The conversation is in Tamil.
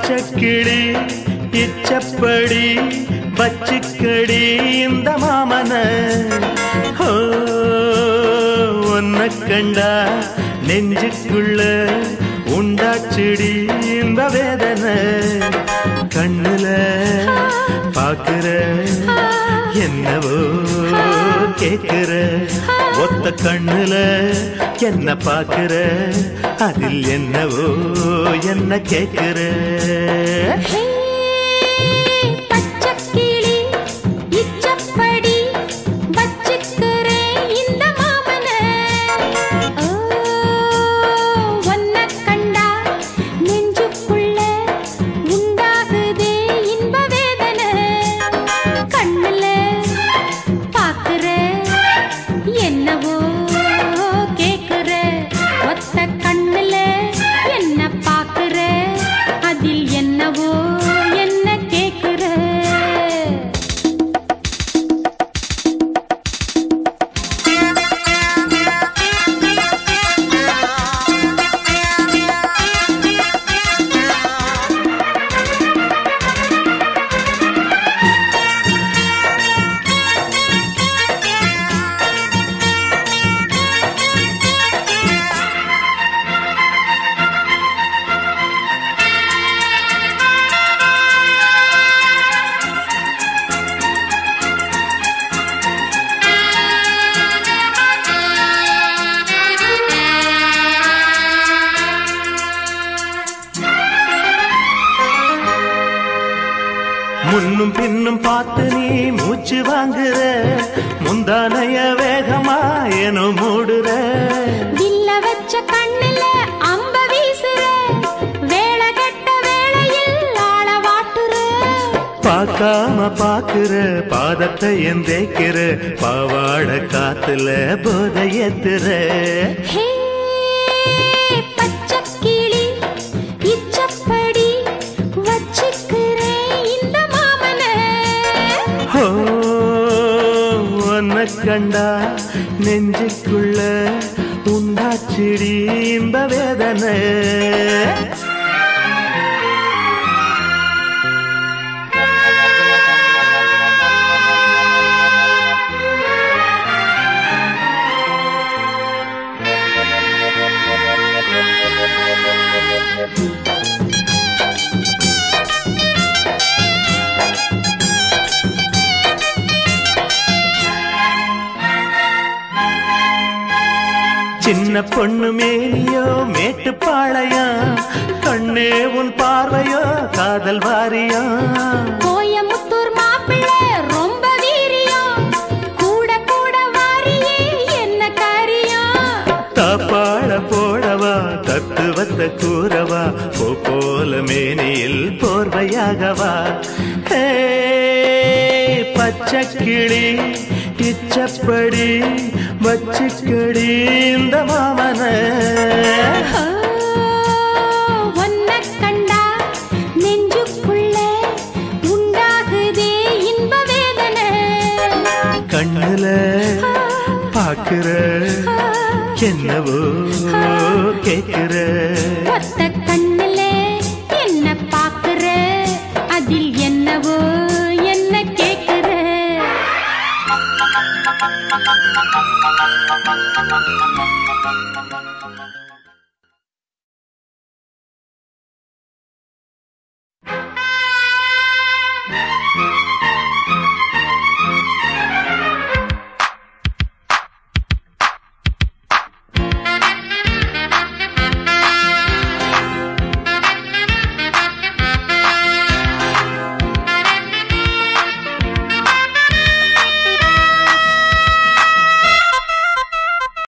பச்சை கிளி இச்சப்படி பச்சிக்கடி இந்த மாமன ஓ உன்னை கண்டா நெஞ்சுக்குள்ள உண்டாச்சிடி இந்த வேதனை கண்ணுல பாக்குற என்னவோ கேக்குற ஒத்த கண்ணுல என்ன பாக்குற அதில் என்னவோ என்ன கேக்குற ஹே பச்சக்கிளி இச்சப்படி வச்சுக்கிறேன் இந்த மாமன ஓ ஒன்ன கண்டா நெஞ்சுக்குள்ள உண்டாகுதே இன்ப வேதனை கண்ணுல பாக்குற என்னவோ கேக்குற ஒத்த கண்ணுல என்ன பாக்குற அதில் என்னவோ என்ன கேக்குற முன்னும் பின்னும் பார்த்து நீ மூச்சு வாங்குற முந்தானைய வேகமா என மூடுற வில்ல வச்ச கண்ணுல அம்ப வீசுற வேலை கட்ட வேளையில் ஆள வாட்டுற பார்க்காம பாக்குற பாதத்தை எந்தேக்கிற பாவாட காத்துல போத ஏத்துற ஹே பச்சக்கிளி இச்சப்படி வச்சுக்கிறேன் இந்த மாமன ஓ உன்னை கண்டா நெஞ்சுக்குள்ள உண்டாச்சிடி இந்த வேதனை சின்ன பொண்ணு மேனியோ மேட்டுப்பாளையா கண்ணே உன் பார்வையோ காதல் வாரியா கோயமுத்தூர் மாப்பிள்ளை ரொம்ப வீரியம் கூட கூட வாரியே என்ன காரியம் தாப்பாள போடவா தத்துவத்தை கூறவா போ போல மேனியில் போர்வையாகவா ஹே, பச்சை கிளி இச்சப்படி வச்சுக்கடி இந்த மாமன ஓ, உன்னை கண்டா நெஞ்சுக்குள்ள உண்டாகுதே இன்ப வேதனை கண்ணுல பாக்குற என்னவோ கேக்குற ஒத்த கண்ணுல என்ன பாக்குற அதில் என்னவோ என்ன கேக்குற